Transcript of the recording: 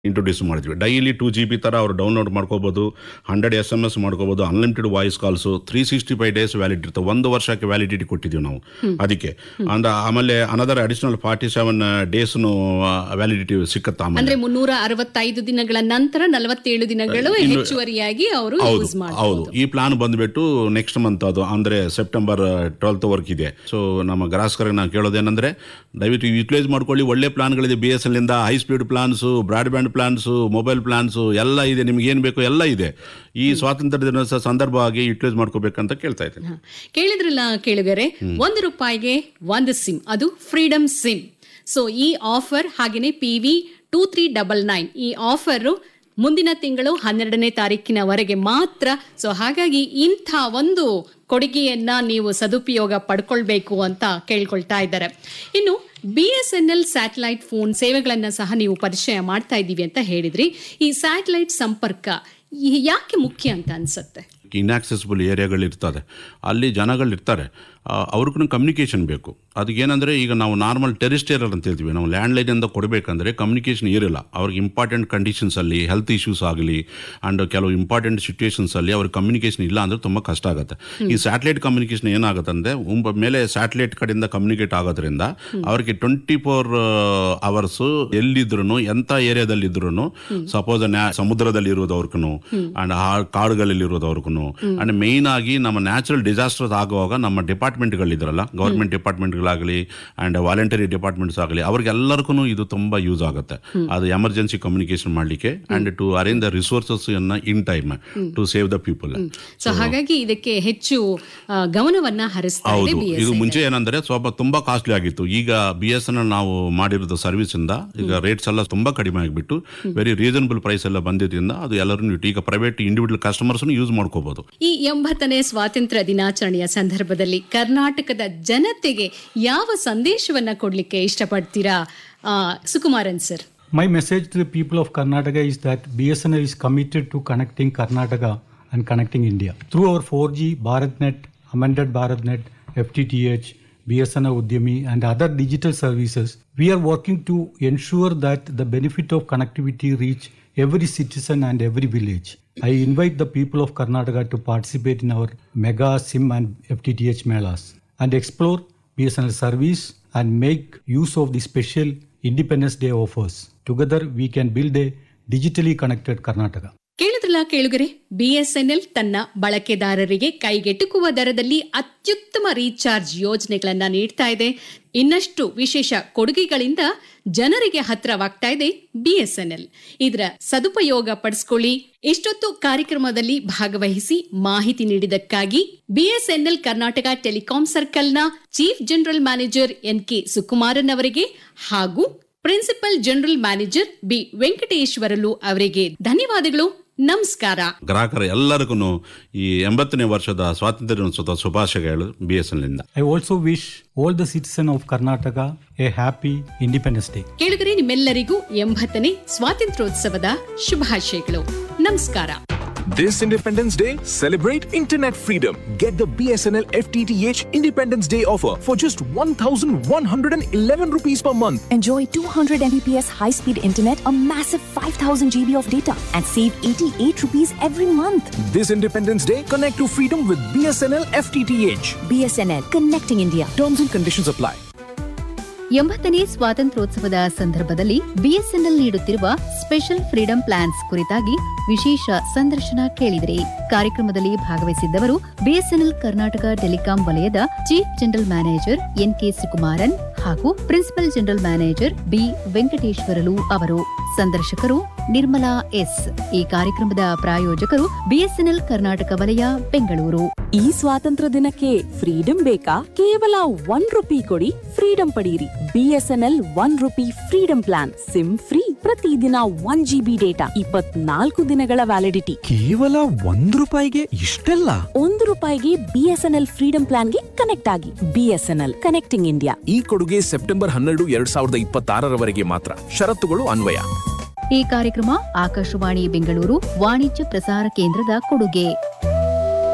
Introduce ಮಾಡಿದ್ವಿ daily two G B ಥರ ಅವ್ರು ಡೌನ್ಲೋಡ್ ಮಾಡ್ಕೋಬೋದು ಹಂಡ್ರೆಡ್ ಎಸ್ ಎಮ್ ಎಸ್ ಮಾಡ್ಕೋಬೋದು unlimited voice calls three sixty five days valid ಇರುತ್ತೆ ಒಂದು ವರ್ಷಕ್ಕೆ ವ್ಯಾಲಿಡಿಟಿ ಕೊಟ್ಟಿದ್ದೀವಿ ನಾವು ಅದಕ್ಕೆ ಅಂದ್ರೆ ಆಮೇಲೆ ಅನದರ್ ಅಡಿಷನಲ್ ಫಾರ್ಟಿ ಸೆವೆನ್ ಡೇಸ್ನು ವ್ಯಾಲಿಡಿಟಿ ಸಿಕ್ಕತ್ತೆ ಆಮೇಲೆ ಅಂದ್ರೆ ಮುನ್ನೂರ ಅರವತ್ತೈದು ದಿನಗಳ ನಂತರ ನಲವತ್ತೇಳು ದಿನಗಳು ಇನ್ನು- ಹೆಚ್ಚುವರಿಯಾಗಿ ಅವರು ಹೌದು ಯೂಸ್ ಹೌದು ಮಾಡಬಹುದು ಈ ಪ್ಲಾನ್ ಬಂದ್ಬಿಟ್ಟು ನೆಕ್ಸ್ಟ್ ಮಂತ್ ಅದು ಅಂದ್ರೆ ಸೆಪ್ಟೆಂಬರ್ ಟ್ವೆಲ್ತ್ ವರ್ಕ್ ಇದೆ ಸೊ ನಮ್ಮ ಗ್ರಾಹಕರಿಗೆ ನಾವು ಕೇಳೋದೇನಂದ್ರೆ ದಯವಿಟ್ಟು ಯೂಟಿಲೈಸ್ ಮಾಡ್ಕೊಳ್ಳಿ ಒಳ್ಳೆ ಪ್ಲಾನ್ಗಳಿದೆ ಬಿ ಎಸ್ ಎಲ್ ಇಂದ high speed plans broadband plans mobile plans ಎಲ್ಲ ಇದೆ ನಿಮ್ಗೆ ಏನು ಬೇಕು ಎಲ್ಲ ಇದೆ ಈ ಸ್ವಾತಂತ್ರ್ಯ ದಿನೋತ್ಸವ ಸಂದರ್ಭವಾಗಿ ಯೂಟಿಲೈಸ್ ಮಾಡ್ಕೋಬೇಕಂತ ಕೇಳ್ತಾ ಇದ್ದೀನಿ ಹ. ಕೇಳಿದ್ರಲ್ಲ ಕೇಳಿದರೆ ಒಂದು ರೂಪಾಯಿಗೆ ಒಂದು ಸಿಮ್ ಅದು ಫ್ರೀಡಮ್ ಸಿಮ್ ಸೊ ಈ ಆಫರ್ ಹಾಗೇನೆ P V two three double nine ಈ ಆಫರ್ ಮುಂದಿನ ತಿಂಗಳು ಹನ್ನೆರಡನೇ ತಾರೀಕಿನವರೆಗೆ ಮಾತ್ರ ಸೊ ಹಾಗಾಗಿ ಇಂಥ ಒಂದು ಕೊಡುಗೆಯನ್ನ ನೀವು ಸದುಪಯೋಗ ಪಡ್ಕೊಳ್ಬೇಕು ಅಂತ ಕೇಳ್ಕೊಳ್ತಾ ಇದ್ದಾರೆ ಇನ್ನು B S N L satellite phone ಸೇವೆಗಳನ್ನ ಸಹ ನೀವು ಪರಿಚಯ ಮಾಡ್ತಾ ಇದ್ದೀವಿ ಅಂತ ಹೇಳಿದ್ರಿ ಈ ಸ್ಯಾಟಲೈಟ್ ಸಂಪರ್ಕ ಈ- ಯಾಕೆ ಮುಖ್ಯ ಅಂತ ಅನ್ಸುತ್ತೆ ಇನ್ಯಾಕ್ಸೆಸಿಬಲ್ ಏರಿಯಾಗಳು ಇರ್ತದೆ ಅಲ್ಲಿ ಜನಗಳು ಇರ್ತಾರೆ ಅವ್ರಿಗೂ ಕಮ್ಯುನಿಕೇಷನ್ ಬೇಕು ಅದಕ್ಕೇನಂದರೆ ಈಗ ನಾವು ನಾರ್ಮಲ್ ಟೆರಿಸ್ಟೇರಲ್ ಅಂತ ಹೇಳ್ತೀವಿ ನಾವು ಲ್ಯಾಂಡ್ಲೈನಿಂದ ಕೊಡಬೇಕಂದ್ರೆ ಕಮ್ಯುನಿಕೇಷನ್ ಇರಲ್ಲ ಅವ್ರಿಗೆ ಇಂಪಾರ್ಟೆಂಟ್ ಕಂಡೀಷನ್ಸಲ್ಲಿ ಹೆಲ್ತ್ ಇಶ್ಯೂಸ್ ಆಗಲಿ ಆ್ಯಂಡ್ ಕೆಲವು ಇಂಪಾರ್ಟೆಂಟ್ ಸಿಚುವೇಶನ್ಸಲ್ಲಿ ಅವ್ರಿಗೆ ಕಮ್ಯುನಿಕೇಷನ್ ಇಲ್ಲ ಅಂದರೆ ತುಂಬ ಕಷ್ಟ ಆಗುತ್ತೆ ಈ ಸ್ಯಾಟಲೈಟ್ ಕಮ್ಯುನಿಕೇಷನ್ ಏನಾಗುತ್ತೆ ಅಂದರೆ ಉಂಬ ಮೇಲೆ ಸ್ಯಾಟಲೈಟ್ ಕಡೆಯಿಂದ ಕಮ್ಯುನಿಕೇಟ್ ಆಗೋದ್ರಿಂದ ಅವ್ರಿಗೆ ಟ್ವೆಂಟಿ ಫೋರ್ ಅವರ್ಸು ಎಲ್ಲಿದ್ರು ಎಂಥ ಏರಿಯಾದಲ್ಲಿದ್ರು ಸಪೋಸ್ ಸಮುದ್ರದಲ್ಲಿ ಇರೋದವ್ರಿಗೂ ಅಂಡ್ ಕಾಡುಗಳಲ್ಲಿ ಇರೋದವ್ರಿಗೂ ಅಂಡ್ ಮೇಯ್ನ್ ಆಗಿ ನಮ್ಮ ನ್ಯಾಚುರಲ್ ಡಿಸಾಸ್ಟರ್ಸ್ ಆಗುವಾಗ ನಮ್ಮ ಡಿಪಾರ್ಟ್ಮೆಂಟ್ಗಳಿದ್ರಲ್ಲ ಗೌರ್ಮೆಂಟ್ ಡಿಪಾರ್ಟ್ಮೆಂಟ್ಗಳಾಗಲಿ ಅಂಡ್ ವಾಲಂಟರಿ ಡಿಪಾರ್ಟ್ಮೆಂಟ್ಸ್ ಆಗಲಿ ಅವ್ರಿಗೆಲ್ಲರಿಗೂ ಇದು ತುಂಬಾ ಯೂಸ್ ಆಗುತ್ತೆ ಅದು ಎಮರ್ಜೆನ್ಸಿ ಕಮ್ಯುನಿಕೇಶನ್ ಮಾಡಲಿಕ್ಕೆ and to arrange the resources in time to save the people so ಹಾಗಾಗಿ ಇದಕ್ಕೆ ಹೆಚ್ಚು ಆ, ಗಮನವನ್ನ ಹರಿಸ್ತಾ ಇದೆ ಹೌದು ಬಿ ಇದು ಮುಂಚೆ ಏನಂದ್ರೆ ಸ್ವಲ್ಪ ತುಂಬಾ ಕಾಸ್ಟ್ಲಿ ಆಗಿತ್ತು ಈಗ ಬಿ ಎಸ್ ಎನ್ ನಾವು ಮಾಡಿರೋದು ಸರ್ವಿಸ್ ಇಂದ ಈಗ ರೇಟ್ಸ್ ಎಲ್ಲ ತುಂಬಾ ಕಡಿಮೆ ಆಗಿಬಿಟ್ಟು ವೆರಿ ರೀಸನಬಲ್ ಪ್ರೈಸ್ ಎಲ್ಲ ಬಂದಿದ್ರಿಂದ ಅದು ಎಲ್ಲರೂ ಈಗ ಪ್ರೈವೇಟ್ ಇಂಡಿವಿಜುವಲ್ ಕಸ್ಟಮರ್ಸ್ ಯೂಸ್ ಮಾಡ್ಕೋಬಹುದು ಈ ಎಂಬತ್ತನೇ ಸ್ವಾತಂತ್ರ್ಯ ದಿನಾಚರಣೆಯ ಸಂದರ್ಭದಲ್ಲಿ ಕರ್ನಾಟಕದ ಜನತೆಗೆ ಯಾವ ಸಂದೇಶವನ್ನ ಕೊಡ್ಲಿಕ್ಕೆ ಇಷ್ಟಪಡ್ತೀರಾ ಆ, Sukumaran sir My message to the people of Karnataka is that BSNL is committed to connecting Karnataka and connecting India. Through our 4G, BharatNet, amended BharatNet, FTTH, BSNL Udyami, and other digital services, we are working to ensure that the benefit of connectivity reach every citizen and every village. I invite the people of Karnataka to participate in our mega SIM and FTTH melas and explore BSNL service and make use of the special Independence Day offers. Together, we can build a digitally connected Karnataka. ಕೇಳಿದ್ರಲ್ಲ ಕೇಳುಗರೆ BSNL ತನ್ನ ಬಳಕೆದಾರರಿಗೆ ಕೈಗೆಟುಕುವ ದರದಲ್ಲಿ ಅತ್ಯುತ್ತಮ recharge ಯೋಜನೆಗಳನ್ನ ನೀಡ್ತಾ ಇದೆ ಇನ್ನಷ್ಟು ವಿಶೇಷ ಕೊಡುಗೆಗಳಿಂದ ಜನರಿಗೆ ಹತ್ರವಾಗ್ತಾ ಇದೆ ಬಿಎಸ್ಎನ್ಎಲ್ ಇದರ ಸದುಪಯೋಗ ಪಡಿಸ್ಕೊಳ್ಳಿ ಇಷ್ಟೊತ್ತು ಕಾರ್ಯಕ್ರಮದಲ್ಲಿ ಭಾಗವಹಿಸಿ ಮಾಹಿತಿ ನೀಡಿದಕ್ಕಾಗಿ ಬಿಎಸ್ಎನ್ಎಲ್ ಕರ್ನಾಟಕ ಟೆಲಿಕಾಂ ಸರ್ಕಲ್ನ chief general manager N K Sukumaran ಅವರಿಗೆ ಹಾಗೂ principal general manager B Venkateswarlu ಅವರಿಗೆ ಧನ್ಯವಾದಗಳು ನಮಸ್ಕಾರ ಗ್ರಾಹಕರ ಎಲ್ಲರಿಗೂ ಈ ಎಂಬತ್ತನೇ ವರ್ಷದ ಸ್ವಾತಂತ್ರ್ಯ ದಿನೋತ್ಸವದ ಶುಭಾಶಯಗಳು ಬಿ ಎಸ್ ಎನ್ ಇಂದ I also wish all the citizens of Karnataka a happy Independence Day. ಕೇಳಿದರೆ ನಿಮ್ಮೆಲ್ಲರಿಗೂ ಎಂಬತ್ತನೇ ಸ್ವಾತಂತ್ರ್ಯೋತ್ಸವದ ಶುಭಾಶಯಗಳು ನಮಸ್ಕಾರ This Independence Day, celebrate internet freedom. Get the BSNL FTTH Independence Day offer for just 1,111 rupees per month. Enjoy 200 Mbps high-speed internet, a massive 5000 GB of data, and save 88 rupees every month. This Independence Day, connect to freedom with BSNL FTTH. BSNL, connecting India. Terms and conditions apply. ಎಂಬತ್ತನೇ ಸ್ವಾತಂತ್ರ್ಯೋತ್ಸವದ ಸಂದರ್ಭದಲ್ಲಿ BSNL ನೀಡುತ್ತಿರುವ special freedom plants ಕುರಿತಾಗಿ ವಿಶೇಷ ಸಂದರ್ಶನ ಕೇಳಿದಿರಿ ಕಾರ್ಯಕ್ರಮದಲ್ಲಿ ಭಾಗವಹಿಸಿದ್ದವರು BSNL Karnataka telecom ವಲಯದ chief general manager N K Sukumaran ಹಾಗೂ principal general manager B Venkateswarlu ಅವರು ಸಂದರ್ಶಕರು ನಿರ್ಮಲಾ ಎಸ್ ಈ ಕಾರ್ಯಕ್ರಮದ ಪ್ರಾಯೋಜಕರು ಬಿಎಸ್ಎನ್ಎಲ್ ಕರ್ನಾಟಕ ವಲಯ ಬೆಂಗಳೂರು ಈ ಸ್ವಾತಂತ್ರ್ಯ ದಿನಕ್ಕೆ ಫ್ರೀಡಂ ಬೇಕಾ ಕೇವಲ ಒನ್ ರುಪಿ ಕೊಡಿ ಫ್ರೀಡಂ ಪಡೆಯಿರಿ BSNL one rupee freedom plan SIM free ಪ್ರತಿದಿನ ಒನ್ ಜಿಬಿ ಡೇಟಾ ಇಪ್ಪತ್ನಾಲ್ಕು ದಿನಗಳ ವ್ಯಾಲಿಡಿಟಿ ಕೇವಲ ಒಂದ್ ರೂಪಾಯಿಗೆ ಇಷ್ಟೆಲ್ಲ ಒಂದು ರೂಪಾಯಿಗೆ ಬಿಎಸ್ಎನ್ಎಲ್ ಫ್ರೀಡಂ ಪ್ಲಾನ್ಗೆ ಕನೆಕ್ಟ್ ಆಗಿ ಬಿಎಸ್ಎನ್ಎಲ್ ಕನೆಕ್ಟಿಂಗ್ ಇಂಡಿಯಾ ಈ ಕೊಡುಗೆ ಸೆಪ್ಟೆಂಬರ್ ಹನ್ನೆರಡು ಎರಡ್ ಸಾವಿರದ ಇಪ್ಪತ್ತಾರರವರೆಗೆ ಮಾತ್ರ ಷರತ್ತುಗಳು ಅನ್ವಯ ಈ ಕಾರ್ಯಕ್ರಮ ಆಕಾಶವಾಣಿ ಬೆಂಗಳೂರು ವಾಣಿಜ್ಯ ಪ್ರಸಾರ ಕೇಂದ್ರದ ಕೊಡುಗೆ